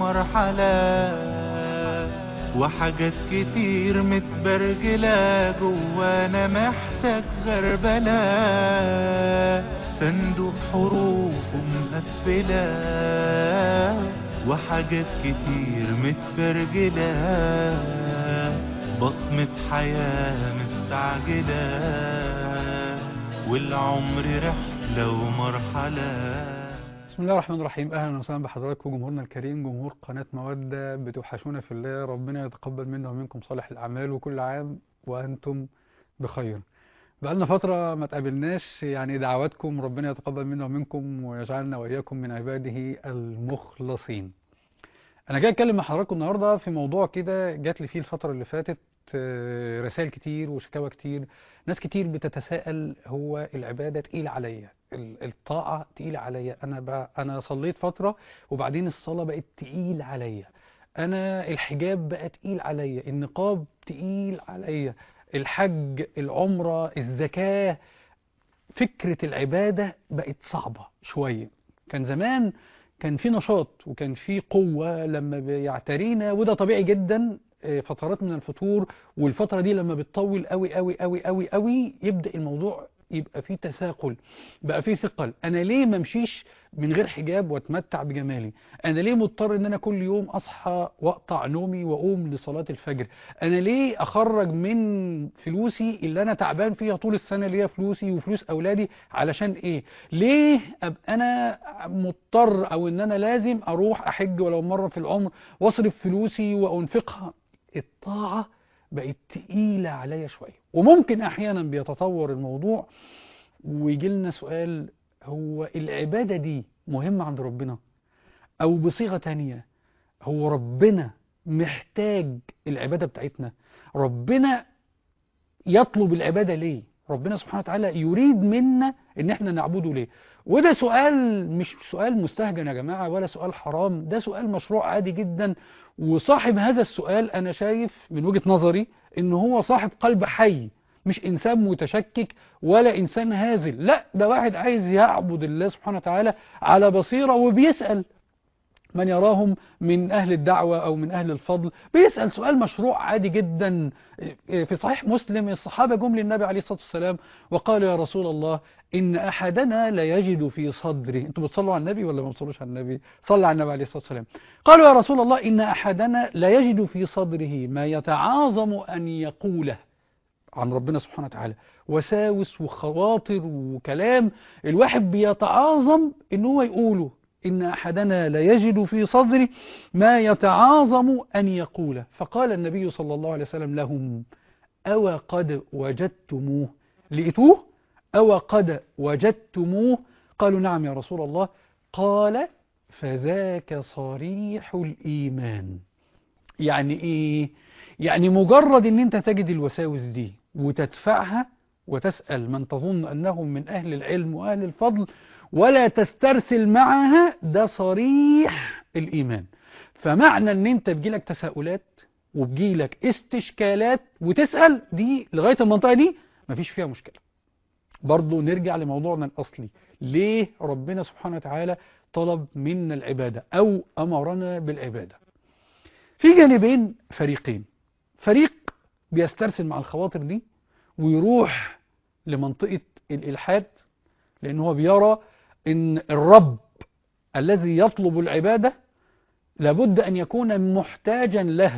مرحلة وحاجات كتير متبرجلة جوانا محتاج غربلة صندوق حروف مقفلة وحاجات كتير متبرجلة بصمة حياة مستعجلة والعمر رحلة ومرحلة بسم الله الرحمن الرحيم اهلا وسهلا بحضراتكم جمهورنا الكريم جمهور قناه موده بتوحشونا في الله ربنا يتقبل منا ومنكم صالح الاعمال وكل عام وانتم بخير بقالنا فتره ما تقابلناش يعني دعواتكم ربنا يتقبل منا ومنكم ويجعلنا واياكم من عباده المخلصين انا جاي اتكلم مع حضراتكم النهارده في موضوع كده جات لي فيه الفتره اللي فاتت آه، رسائل كتير وشكاوى كتير ناس كتير بتتساءل هو العباده تقيله عليا ال- الطاعه تقيله عليا انا ب... انا صليت فتره وبعدين الصلاه بقت تقيل عليا انا الحجاب بقى تقيل عليا النقاب تقيل عليا الحج العمره الزكاه فكره العباده بقت صعبه شويه كان زمان كان في نشاط وكان في قوة لما بيعترينا وده طبيعي جدا آه، فترات من الفتور والفترة دي لما بتطول قوي قوي قوي قوي قوي يبدأ الموضوع يبقى فيه تثاقل بقى فيه ثقل انا ليه ما امشيش من غير حجاب واتمتع بجمالي انا ليه مضطر ان انا كل يوم اصحى واقطع نومي واقوم لصلاة الفجر انا ليه اخرج من فلوسي اللي انا تعبان فيها طول السنة اللي هي فلوسي وفلوس اولادي علشان ايه ليه ابقى انا مضطر او ان انا لازم اروح احج ولو مرة في العمر واصرف فلوسي وانفقها الطاعة بقت تقيلة عليا شوية وممكن احيانا بيتطور الموضوع ويجي لنا سؤال هو العبادة دي مهمة عند ربنا او بصيغة تانية هو ربنا محتاج العبادة بتاعتنا ربنا يطلب العبادة ليه ربنا سبحانه وتعالى يريد منا ان احنا نعبده ليه وده سؤال مش سؤال مستهجن يا جماعة ولا سؤال حرام ده سؤال مشروع عادي جدا وصاحب هذا السؤال انا شايف من وجهة نظري ان هو صاحب قلب حي مش انسان متشكك ولا انسان هازل لا ده واحد عايز يعبد الله سبحانه وتعالى على بصيرة وبيسأل من يراهم من أهل الدعوة أو من أهل الفضل بيسأل سؤال مشروع عادي جدا في صحيح مسلم الصحابة جم للنبي عليه الصلاة والسلام وقالوا يا رسول الله إن أحدنا لا يجد في صدره أنتم بتصلوا على النبي ولا ما بتصلوش على النبي صلى على النبي عليه الصلاة والسلام قالوا يا رسول الله إن أحدنا لا يجد في صدره ما يتعاظم أن يقوله عن ربنا سبحانه وتعالى وساوس وخواطر وكلام الواحد بيتعاظم ان هو يقوله إن أحدنا لا يجد في صدره ما يتعاظم أن يقوله فقال النبي صلى الله عليه وسلم لهم أو قد وجدتموه لقيتوه أو قد وجدتموه قالوا نعم يا رسول الله قال فذاك صريح الإيمان يعني إيه يعني مجرد ان انت تجد الوساوس دي وتدفعها وتسأل من تظن أنهم من أهل العلم وأهل الفضل ولا تسترسل معها ده صريح الإيمان فمعنى ان انت بيجيلك تساؤلات وبيجيلك استشكالات وتسأل دي لغاية المنطقة دي مفيش فيها مشكلة برضو نرجع لموضوعنا الأصلي ليه ربنا سبحانه وتعالى طلب منا العبادة أو أمرنا بالعبادة في جانبين فريقين فريق بيسترسل مع الخواطر دي ويروح لمنطقة الإلحاد لأن هو بيرى أن الرب الذي يطلب العبادة لابد أن يكون محتاجا لها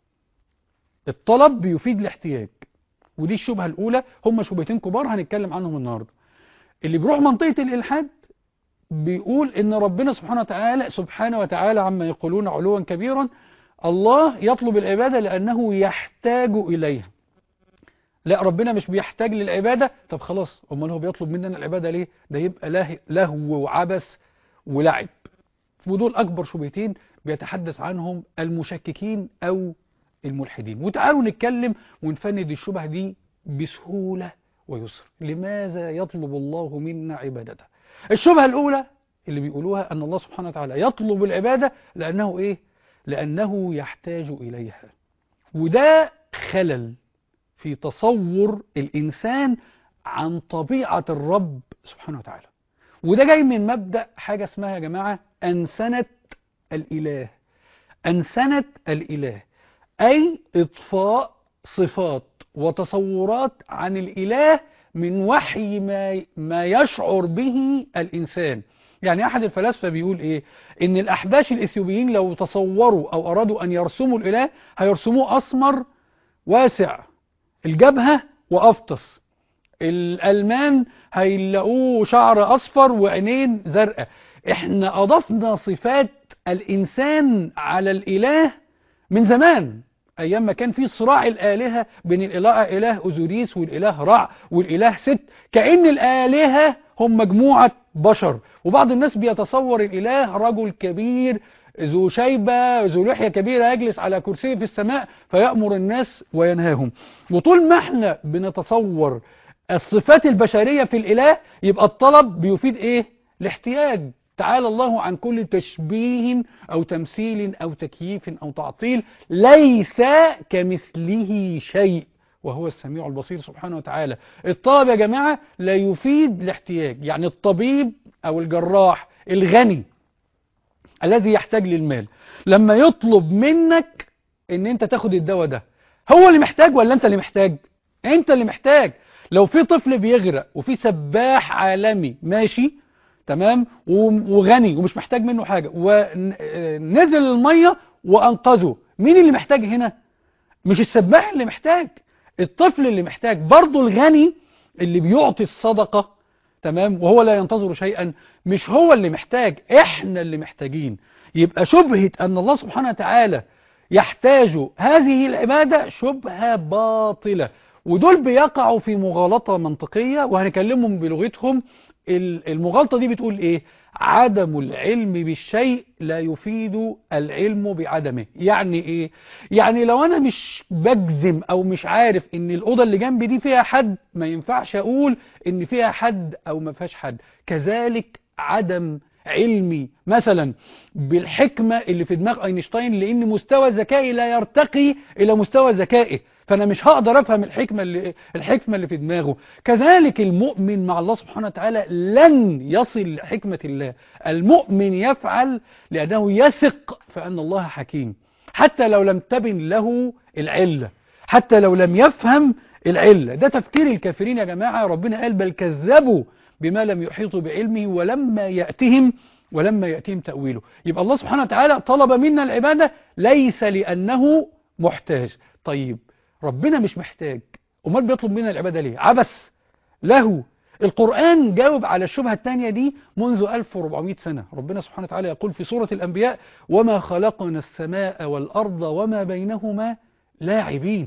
الطلب بيفيد الاحتياج ودي الشبهة الأولى هم شبهتين كبار هنتكلم عنهم النهاردة اللي بيروح منطقة الإلحاد بيقول ان ربنا سبحانه وتعالى سبحانه وتعالى عما يقولون علوا كبيرا الله يطلب العبادة لأنه يحتاج إليها لا ربنا مش بيحتاج للعبادة طب خلاص أمال هو بيطلب مننا العبادة ليه ده يبقى له لهو وعبث ولعب ودول أكبر شبهتين بيتحدث عنهم المشككين أو الملحدين وتعالوا نتكلم ونفند الشبه دي بسهولة ويسر لماذا يطلب الله منا عبادته الشبهة الأولى اللي بيقولوها أن الله سبحانه وتعالى يطلب العبادة لأنه إيه لأنه يحتاج إليها وده خلل في تصور الإنسان عن طبيعة الرب سبحانه وتعالى وده جاي من مبدأ حاجة اسمها يا جماعة أنسنة الإله أنسنة الإله أي إطفاء صفات وتصورات عن الإله من وحي ما, ما يشعر به الإنسان يعني أحد الفلاسفة بيقول إيه إن الأحباش الإثيوبيين لو تصوروا أو أرادوا أن يرسموا الإله هيرسموه أسمر واسع الجبهة وأفطس الألمان هيلاقوه شعر أصفر وعينين زرقاء احنا أضفنا صفات الإنسان على الإله من زمان أيام ما كان في صراع الآلهة بين الإله إله أوزوريس والإله رع والإله ست كأن الآلهة هم مجموعة بشر وبعض الناس بيتصور الإله رجل كبير ذو شيبة ذو لحية كبيرة يجلس على كرسي في السماء فيأمر الناس وينهاهم وطول ما احنا بنتصور الصفات البشرية في الإله يبقى الطلب بيفيد إيه؟ الاحتياج تعالى الله عن كل تشبيه أو تمثيل أو تكييف أو تعطيل ليس كمثله شيء وهو السميع البصير سبحانه وتعالى الطلب يا جماعة لا يفيد الاحتياج يعني الطبيب أو الجراح الغني الذي يحتاج للمال لما يطلب منك ان انت تاخد الدواء ده هو اللي محتاج ولا انت اللي محتاج انت اللي محتاج لو في طفل بيغرق وفي سباح عالمي ماشي تمام وغني ومش محتاج منه حاجة ونزل المية وانقذه مين اللي محتاج هنا مش السباح اللي محتاج الطفل اللي محتاج برضه الغني اللي بيعطي الصدقة تمام وهو لا ينتظر شيئا مش هو اللي محتاج احنا اللي محتاجين يبقى شبهة ان الله سبحانه وتعالى يحتاج هذه العبادة شبهة باطلة ودول بيقعوا في مغالطة منطقية وهنكلمهم بلغتهم المغالطة دي بتقول ايه عدم العلم بالشيء لا يفيد العلم بعدمه يعني ايه يعني لو انا مش بجزم او مش عارف ان الاوضه اللي جنبي دي فيها حد ما ينفعش اقول ان فيها حد او ما فيهاش حد كذلك عدم علمي مثلا بالحكمة اللي في دماغ اينشتاين لان مستوى ذكائي لا يرتقي الى مستوى ذكائه فانا مش هقدر افهم الحكمة اللي الحكمة اللي في دماغه كذلك المؤمن مع الله سبحانه وتعالى لن يصل لحكمة الله المؤمن يفعل لانه يثق فان الله حكيم حتى لو لم تبن له العلة حتى لو لم يفهم العلة ده تفكير الكافرين يا جماعة ربنا قال بل كذبوا بما لم يحيطوا بعلمه ولما يأتهم ولما يأتيهم تأويله يبقى الله سبحانه وتعالى طلب منا العبادة ليس لأنه محتاج طيب ربنا مش محتاج أمال بيطلب منا العبادة ليه عبس له القرآن جاوب على الشبهة الثانية دي منذ 1400 سنة ربنا سبحانه وتعالى يقول في سورة الأنبياء وما خلقنا السماء والأرض وما بينهما لاعبين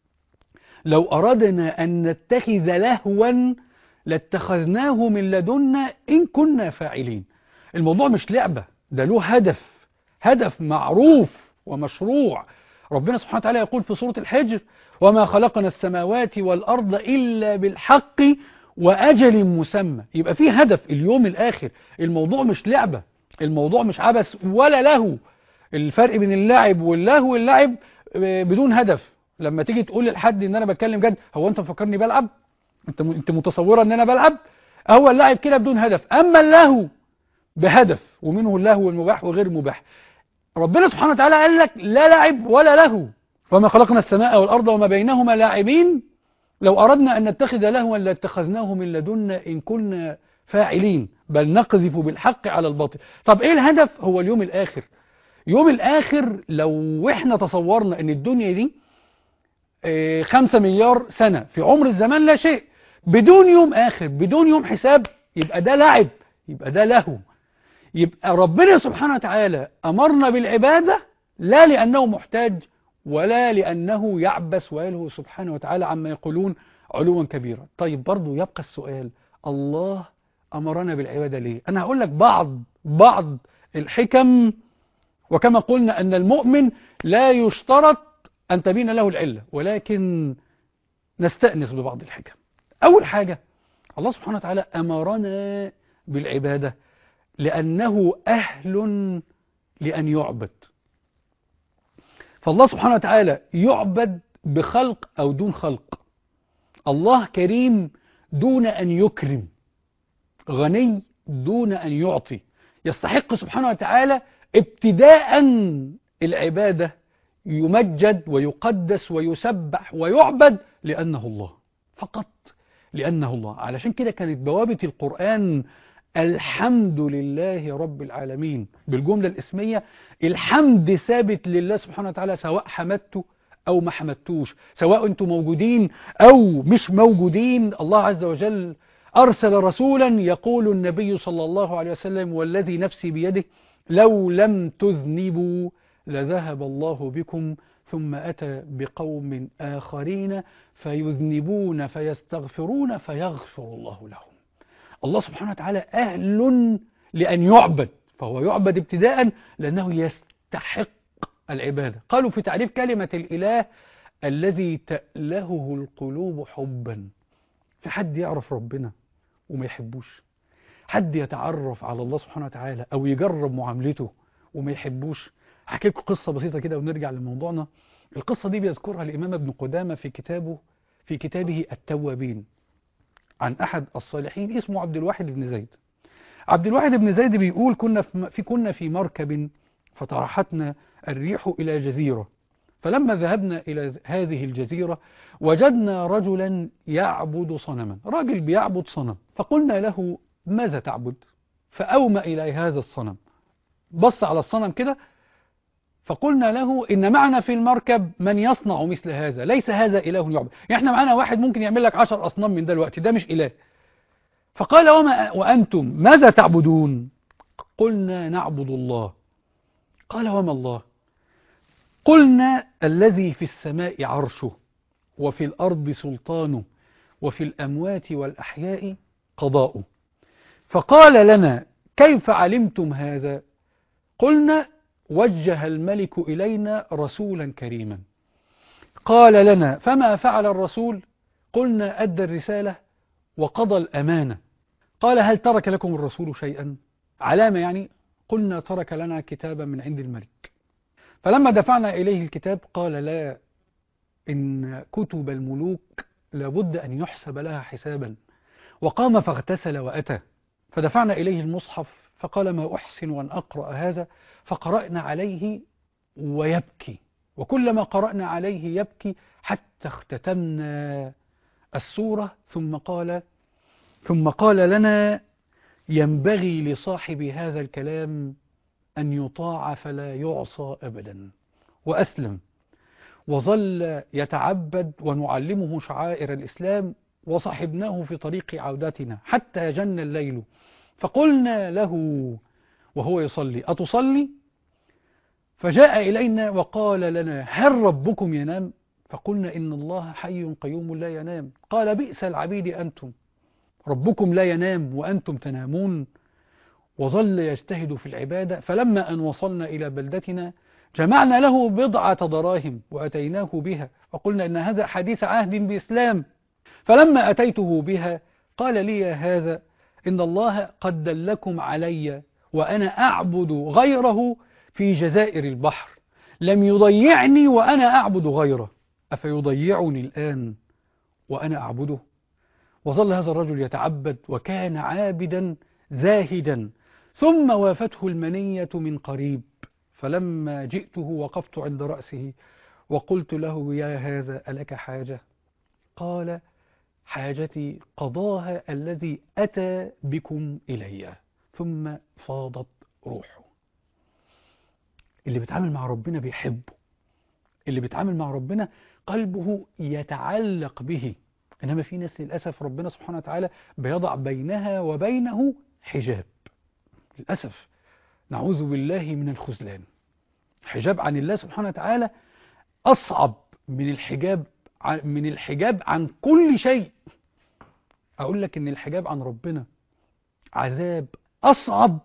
لو أردنا أن نتخذ لهوا لاتخذناه من لدنا إن كنا فاعلين الموضوع مش لعبة ده له هدف هدف معروف ومشروع ربنا سبحانه وتعالى يقول في سورة الحجر وما خلقنا السماوات والأرض إلا بالحق وأجل مسمى يبقى في هدف اليوم الآخر الموضوع مش لعبة الموضوع مش عبث ولا له الفرق بين اللعب واللهو واللعب بدون هدف لما تيجي تقول لحد ان انا بتكلم جد هو انت مفكرني بلعب انت انت متصوره ان انا بلعب هو اللعب كده بدون هدف اما اللهو بهدف ومنه اللهو المباح وغير مباح ربنا سبحانه وتعالى قال لك لا لعب ولا لهو وما خلقنا السماء والارض وما بينهما لاعبين لو اردنا ان نتخذ لهوا لاتخذناه من لدنا ان كنا فاعلين بل نقذف بالحق على الباطل طب ايه الهدف هو اليوم الاخر يوم الاخر لو احنا تصورنا ان الدنيا دي خمسة مليار سنة في عمر الزمان لا شيء بدون يوم آخر بدون يوم حساب يبقى ده لعب يبقى ده لهو يبقى ربنا سبحانه وتعالى أمرنا بالعبادة لا لأنه محتاج ولا لأنه يعبس ويلهو سبحانه وتعالى عما يقولون علوا كبيرا طيب برضو يبقى السؤال الله أمرنا بالعبادة ليه أنا هقول لك بعض بعض الحكم وكما قلنا أن المؤمن لا يشترط أن تبين له العلة ولكن نستأنس ببعض الحكم أول حاجة الله سبحانه وتعالى أمرنا بالعبادة لأنه أهل لأن يعبد فالله سبحانه وتعالى يعبد بخلق أو دون خلق الله كريم دون أن يكرم غني دون أن يعطي يستحق سبحانه وتعالى ابتداء العبادة يمجد ويقدس ويسبح ويعبد لأنه الله فقط لأنه الله علشان كده كانت بوابة القرآن الحمد لله رب العالمين بالجملة الاسمية الحمد ثابت لله سبحانه وتعالى سواء حمدته أو ما حمدتوش سواء أنتم موجودين أو مش موجودين الله عز وجل أرسل رسولا يقول النبي صلى الله عليه وسلم والذي نفسي بيده لو لم تذنبوا لذهب الله بكم ثم أتى بقوم آخرين فيذنبون فيستغفرون فيغفر الله لهم الله سبحانه وتعالى أهل لأن يعبد فهو يعبد ابتداء لأنه يستحق العبادة قالوا في تعريف كلمة الإله الذي تألهه القلوب حبا في حد يعرف ربنا وما يحبوش حد يتعرف على الله سبحانه وتعالى أو يجرب معاملته وما يحبوش هحكي لكم قصة بسيطة كده ونرجع لموضوعنا القصة دي بيذكرها الإمام ابن قدامة في كتابه في كتابه التوابين عن أحد الصالحين اسمه عبد الواحد بن زيد عبد الواحد بن زيد بيقول كنا في كنا في مركب فطرحتنا الريح إلى جزيرة فلما ذهبنا إلى هذه الجزيرة وجدنا رجلا يعبد صنما راجل بيعبد صنم فقلنا له ماذا تعبد فأومى إلى هذا الصنم بص على الصنم كده فقلنا له إن معنا في المركب من يصنع مثل هذا ليس هذا إله يعبد يعني احنا معنا واحد ممكن يعمل لك عشر أصنام من ده الوقت ده مش إله فقال وما وأنتم ماذا تعبدون قلنا نعبد الله قال وما الله قلنا الذي في السماء عرشه وفي الأرض سلطانه وفي الأموات والأحياء قضاؤه فقال لنا كيف علمتم هذا قلنا وجه الملك إلينا رسولا كريما قال لنا فما فعل الرسول قلنا أدى الرسالة وقضى الأمانة قال هل ترك لكم الرسول شيئا علامة يعني قلنا ترك لنا كتابا من عند الملك فلما دفعنا إليه الكتاب قال لا إن كتب الملوك لابد أن يحسب لها حسابا وقام فاغتسل وأتى فدفعنا إليه المصحف فقال ما أحسن أن أقرأ هذا فقرأنا عليه ويبكي وكلما قرأنا عليه يبكي حتى اختتمنا السورة ثم قال ثم قال لنا ينبغي لصاحب هذا الكلام أن يطاع فلا يعصى أبدا وأسلم وظل يتعبد ونعلمه شعائر الإسلام وصحبناه في طريق عودتنا حتى جن الليل فقلنا له وهو يصلي أتصلي فجاء إلينا وقال لنا هل ربكم ينام فقلنا إن الله حي قيوم لا ينام قال بئس العبيد أنتم ربكم لا ينام وأنتم تنامون وظل يجتهد في العبادة فلما أن وصلنا إلى بلدتنا جمعنا له بضعة دراهم وأتيناه بها وقلنا إن هذا حديث عهد بإسلام فلما أتيته بها قال لي هذا إن الله قد دلكم علي وأنا أعبد غيره في جزائر البحر لم يضيعني وأنا أعبد غيره أفيضيعني الآن وأنا أعبده وظل هذا الرجل يتعبد وكان عابدا زاهدا ثم وافته المنية من قريب فلما جئته وقفت عند رأسه وقلت له يا هذا ألك حاجة قال حاجتي قضاها الذي أتى بكم إلي ثم فاضت روحه اللي بيتعامل مع ربنا بيحبه اللي بيتعامل مع ربنا قلبه يتعلق به إنما في ناس للأسف ربنا سبحانه وتعالى بيضع بينها وبينه حجاب للأسف نعوذ بالله من الخذلان حجاب عن الله سبحانه وتعالى أصعب من الحجاب من الحجاب عن كل شيء أقول لك إن الحجاب عن ربنا عذاب أصعب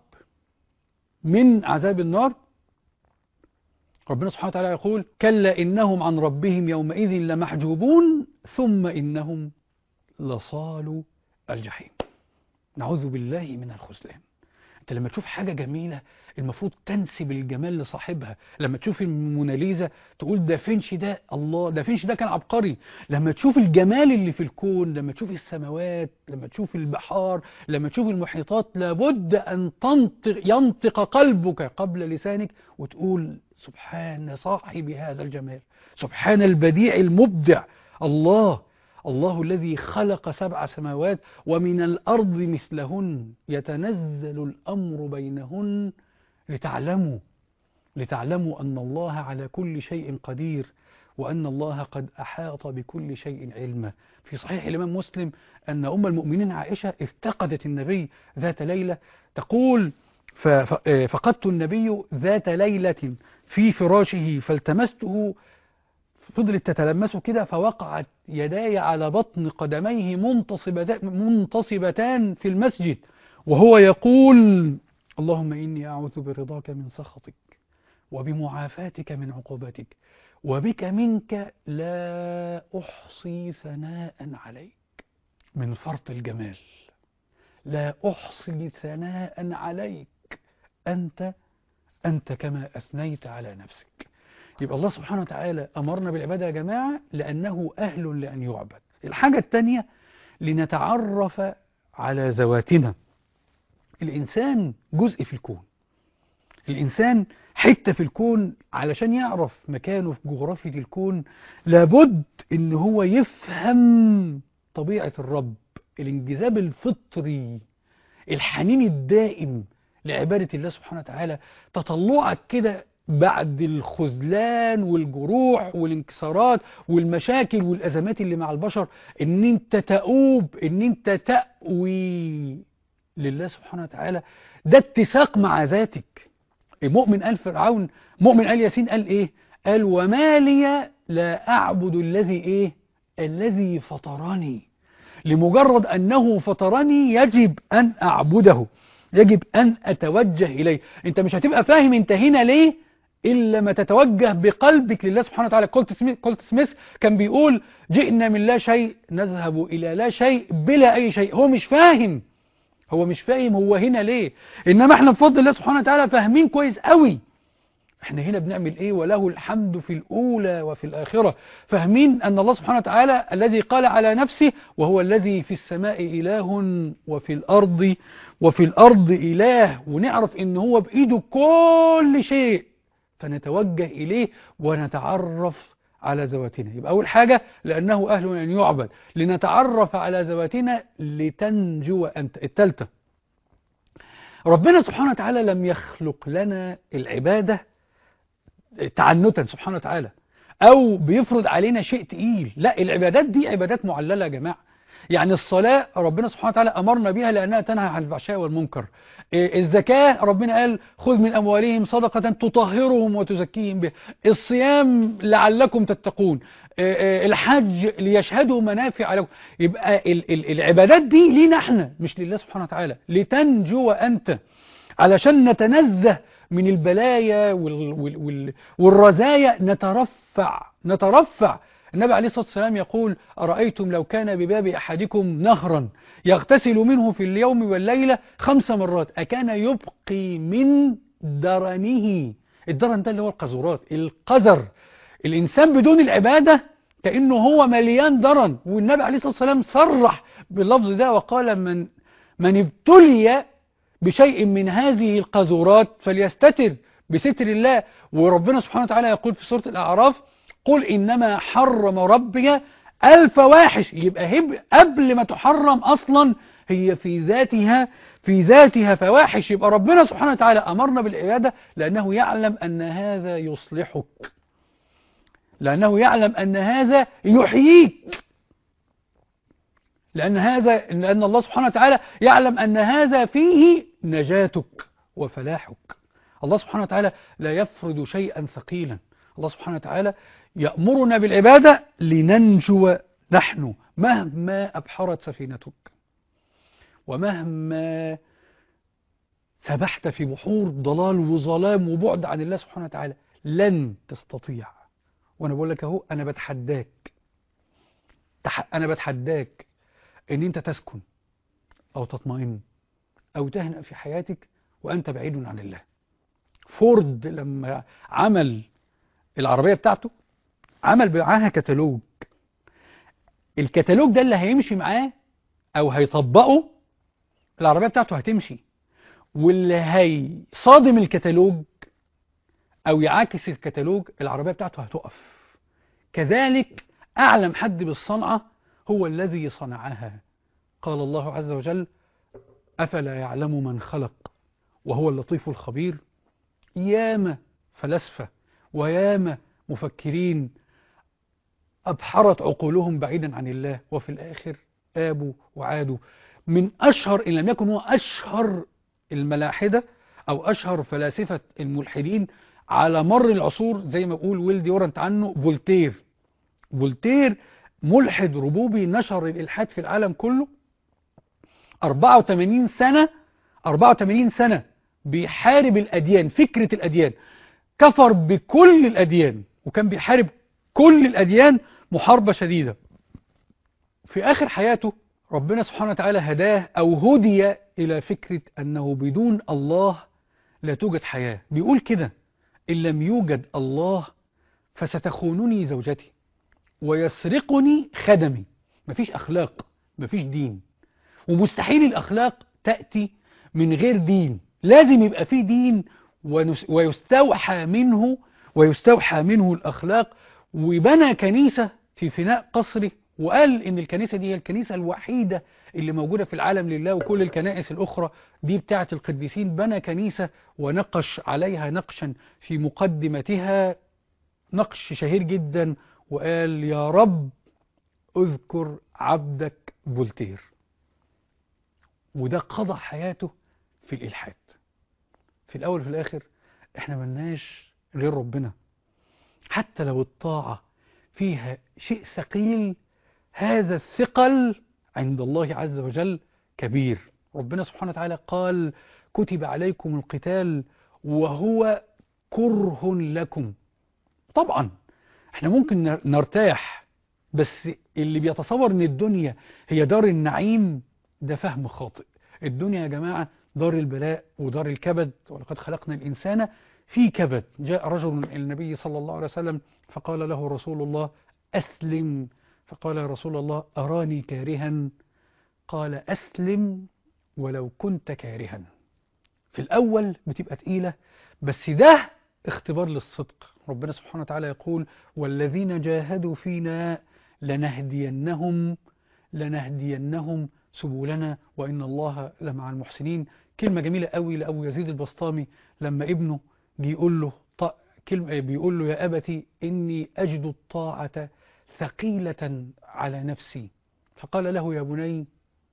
من عذاب النار ربنا سبحانه وتعالى يقول كلا إنهم عن ربهم يومئذ لمحجوبون ثم إنهم لصالوا الجحيم نعوذ بالله من الخذلان انت لما تشوف حاجة جميلة المفروض تنسب الجمال لصاحبها لما تشوف الموناليزا تقول دافنشي ده الله دافنشي ده كان عبقري لما تشوف الجمال اللي في الكون لما تشوف السماوات لما تشوف البحار لما تشوف المحيطات لابد أن تنطق ينطق قلبك قبل لسانك وتقول سبحان صاحب هذا الجمال سبحان البديع المبدع الله الله الذي خلق سبع سماوات ومن الأرض مثلهن يتنزل الأمر بينهن لتعلموا لتعلموا أن الله على كل شيء قدير وأن الله قد أحاط بكل شيء علما في صحيح الإمام مسلم أن أم المؤمنين عائشة افتقدت النبي ذات ليلة تقول ف- ف- آه، فقدت النبي ذات ليلة في فراشه فالتمسته فضلت تتلمسه كده فوقعت يداي على بطن قدميه منتصبتان, منتصبتان في المسجد وهو يقول اللهم إني أعوذ برضاك من سخطك وبمعافاتك من عقوبتك وبك منك لا أحصي ثناء عليك من فرط الجمال لا أحصي ثناء عليك أنت أنت كما أثنيت على نفسك يبقى الله سبحانه وتعالى أمرنا بالعبادة يا جماعة لأنه أهل لأن يعبد الحاجة الثانية لنتعرف على ذواتنا الإنسان جزء في الكون الإنسان حتة في الكون علشان يعرف مكانه في جغرافية الكون لابد إن هو يفهم طبيعة الرب الانجذاب الفطري الحنين الدائم لعبادة الله سبحانه وتعالى تطلعك كده بعد الخذلان والجروح والانكسارات والمشاكل والأزمات اللي مع البشر ان انت تؤوب ان انت تأوي لله سبحانه وتعالى ده اتساق مع ذاتك مؤمن قال فرعون مؤمن قال ياسين قال ايه قال وما لي لا أعبد الذي ايه الذي فطرني لمجرد أنه فطرني يجب أن أعبده يجب أن أتوجه إليه أنت مش هتبقى فاهم أنت هنا ليه إلا ما تتوجه بقلبك لله سبحانه وتعالى كولت سميث, كولت سميث كان بيقول جئنا من لا شيء نذهب إلى لا شيء بلا أي شيء هو مش فاهم هو مش فاهم هو هنا ليه إنما احنا بفضل الله سبحانه وتعالى فاهمين كويس قوي احنا هنا بنعمل ايه وله الحمد في الأولى وفي الآخرة فاهمين أن الله سبحانه وتعالى الذي قال على نفسه وهو الذي في السماء إله وفي الأرض وفي الأرض إله ونعرف إن هو بإيده كل شيء فنتوجه إليه ونتعرف على ذواتنا يبقى أول حاجة لأنه أهل أن يعبد لنتعرف على ذواتنا لتنجو أنت التالتة ربنا سبحانه وتعالى لم يخلق لنا العبادة تعنتا سبحانه وتعالى أو بيفرض علينا شيء تقيل لا العبادات دي عبادات معللة يا جماعة يعني الصلاة ربنا سبحانه وتعالى أمرنا بها لأنها تنهى عن الفحشاء والمنكر إيه الزكاة ربنا قال خذ من أموالهم صدقة تطهرهم وتزكيهم بها الصيام لعلكم تتقون إيه إيه الحج ليشهدوا منافع لكم يبقى ال ال العبادات دي لينا احنا مش لله سبحانه وتعالى لتنجو أنت علشان نتنزه من البلايا وال وال وال والرزايا نترفع نترفع النبي عليه الصلاة والسلام يقول أرأيتم لو كان بباب أحدكم نهرا يغتسل منه في اليوم والليلة خمس مرات أكان يبقي من درنه الدرن ده اللي هو القذورات القذر الإنسان بدون العبادة كأنه هو مليان درن والنبي عليه الصلاة والسلام صرح باللفظ ده وقال من من ابتلي بشيء من هذه القذورات فليستتر بستر الله وربنا سبحانه وتعالى يقول في سورة الأعراف قل إنما حرم ربي الفواحش يبقى هب قبل ما تحرم أصلا هي في ذاتها في ذاتها فواحش يبقى ربنا سبحانه وتعالى أمرنا بالعبادة لأنه يعلم أن هذا يصلحك لأنه يعلم أن هذا يحييك لأن هذا لأن الله سبحانه وتعالى يعلم أن هذا فيه نجاتك وفلاحك الله سبحانه وتعالى لا يفرض شيئا ثقيلا الله سبحانه وتعالى يأمرنا بالعبادة لننجو نحن مهما أبحرت سفينتك ومهما سبحت في بحور ضلال وظلام وبعد عن الله سبحانه وتعالى لن تستطيع وأنا بقول لك أهو أنا بتحداك أنا بتحداك ان انت تسكن او تطمئن او تهنأ في حياتك وأنت بعيد عن الله فورد لما عمل العربية بتاعته عمل معاها كتالوج الكتالوج ده اللي هيمشي معاه أو هيطبقه العربية بتاعته هتمشي واللي هيصادم الكتالوج أو يعاكس الكتالوج العربية بتاعته هتقف كذلك أعلم حد بالصنعة هو الذي صنعها قال الله عز وجل أفلا يعلم من خلق وهو اللطيف الخبير ياما فلسفة وياما مفكرين أبحرت عقولهم بعيدا عن الله وفي الآخر آبوا وعادوا من أشهر إن لم يكن هو أشهر الملاحدة أو أشهر فلاسفة الملحدين على مر العصور زي ما بقول ويل ديورنت عنه فولتير فولتير ملحد ربوبي نشر الإلحاد في العالم كله 84 سنة 84 سنة بيحارب الأديان فكرة الأديان كفر بكل الأديان وكان بيحارب كل الأديان محاربة شديدة في آخر حياته ربنا سبحانه وتعالى هداه أو هدي إلى فكرة أنه بدون الله لا توجد حياة بيقول كده إن لم يوجد الله فستخونني زوجتي ويسرقني خدمي مفيش أخلاق مفيش دين ومستحيل الأخلاق تأتي من غير دين لازم يبقى فيه دين ونس- ويستوحى منه ويستوحى منه الأخلاق وبنى كنيسة في فناء قصره وقال إن الكنيسة دي هي الكنيسة الوحيدة اللي موجودة في العالم لله وكل الكنائس الأخرى دي بتاعة القديسين بنى كنيسة ونقش عليها نقشا في مقدمتها نقش شهير جدا وقال يا رب اذكر عبدك فولتير وده قضى حياته في الإلحاد في الأول وفي الآخر احنا ملناش غير ربنا حتى لو الطاعة فيها شيء ثقيل هذا الثقل عند الله عز وجل كبير ربنا سبحانه وتعالى قال كتب عليكم القتال وهو كره لكم طبعا احنا ممكن نر- نرتاح بس اللي بيتصور ان الدنيا هي دار النعيم ده فهم خاطئ الدنيا يا جماعة دار البلاء ودار الكبد ولقد خلقنا الإنسان في كبد جاء رجل إلى النبي صلى الله عليه وسلم فقال له رسول الله أسلم فقال يا رسول الله أراني كارها قال أسلم ولو كنت كارها في الأول بتبقى تقيلة بس ده اختبار للصدق ربنا سبحانه وتعالى يقول والذين جاهدوا فينا لنهدينهم لنهدينهم سبلنا وإن الله لمع المحسنين كلمة جميلة قوي لأبو يزيد البسطامي لما ابنه جه يقول له ط... كلمة بيقول له يا أبتي إني أجد الطاعة ثقيلة على نفسي فقال له يا بني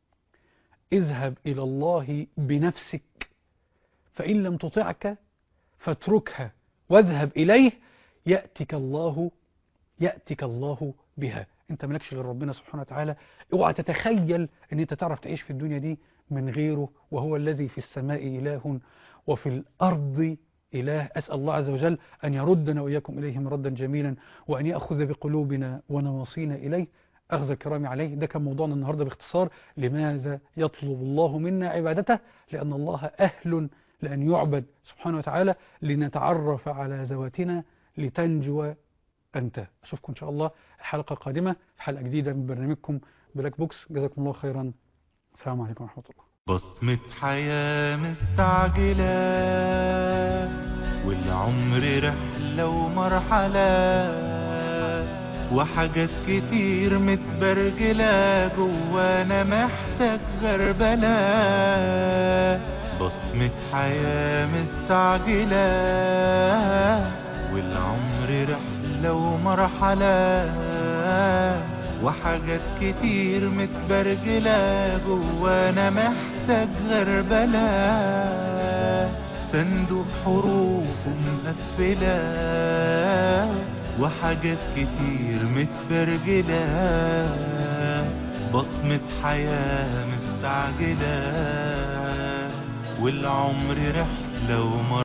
اذهب إلى الله بنفسك فإن لم تطعك فاتركها واذهب إليه يأتك الله يأتك الله بها انت مالكش غير ربنا سبحانه وتعالى اوعى تتخيل ان انت تعرف تعيش في الدنيا دي من غيره وهو الذي في السماء إله وفي الأرض إله أسأل الله عز وجل أن يردنا وإياكم إليه مردا جميلا وأن يأخذ بقلوبنا ونواصينا إليه أخذ الكرام عليه ده كان موضوعنا النهاردة باختصار لماذا يطلب الله منا عبادته لأن الله أهل لأن يعبد سبحانه وتعالى لنتعرف على ذواتنا لتنجو أنت أشوفكم إن شاء الله الحلقة القادمة في حلقة جديدة من برنامجكم بلاك بوكس جزاكم الله خيرا السلام عليكم ورحمة الله بصمة حياة مستعجلة والعمر رحلة ومرحلة وحاجات كتير متبرجلة جوانا محتاج غربلة بصمة حياة مستعجلة والعمر رحلة ومرحلة وحاجات كتير متبرجلة جوانا محتاج غربلة صندوق حروف مقفلة وحاجات كتير متبرجلة بصمة حياة مستعجلة والعمر رحلة ومر